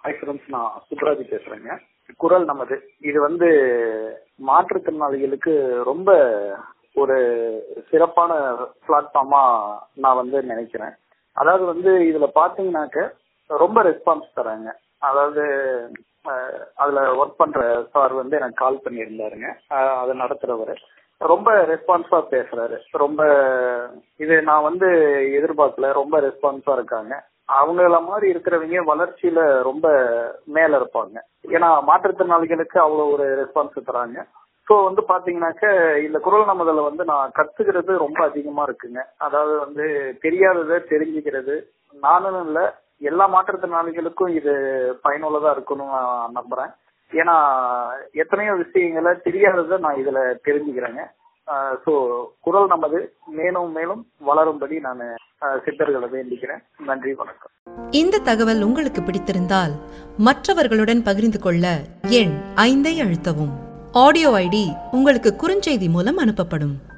hi friends நான் சுப்ராஜ் பேசுறேங்க குரல் நமது இது வந்து மாற்றுத்திறனாளிகளுக்கு ரொம்ப ஒரு சிறப்பான பிளாட்ஃபார்மா நான் வந்து நினைக்கிறேன் அதாவது வந்து இதுல பாத்தீங்கன்னாக்க ரொம்ப ரெஸ்பான்ஸ் தராங்க அதாவது அஹ், அதுல ஒர்க் பண்ற சார் வந்து எனக்கு கால் பண்ணியிருந்தாருங்க அஹ், அதை நடத்துறவர் ரொம்ப ரெஸ்பான்ஸா பேசுறாரு ரொம்ப இது நான் வந்து எதிர்பார்க்கல ரொம்ப ரெஸ்பான்ஸா இருக்காங்க அவங்கள மாதிரி இருக்கிறவங்க வளர்ச்சியில ரொம்ப மேல இருப்பாங்க ஏன்னா மாற்றுத்திறனாளிகளுக்கு அவ்வளவு ஒரு ரெஸ்பான்ஸ் தராங்க ஸோ வந்து பாத்தீங்கன்னாக்க இந்த குரல் நமதுல வந்து நான் கத்துக்கிறது ரொம்ப அதிகமா இருக்குங்க அதாவது வந்து தெரியாததை தெரிஞ்சுக்கிறது நானும் இல்ல எல்லா மாற்றுத்திறனாளிகளுக்கும் இது பயனுள்ளதா இருக்கும்னு நான் நம்புறேன் ஏன்னா எத்தனையோ விஷயங்களை தெரியாததை நான் இதுல தெரிஞ்சுக்கிறேங்க ஸோ குரல் நமது மேலும் மேலும் வளரும்படி நான் சித்தர்களை வேண்டிக்கிறேன் நன்றி வணக்கம் இந்த தகவல் உங்களுக்கு பிடித்திருந்தால் மற்றவர்களுடன் பகிர்ந்து கொள்ள எண் ஐந்தை அழுத்தவும் ஆடியோ ஐடி உங்களுக்கு குறுஞ்செய்தி மூலம் அனுப்பப்படும்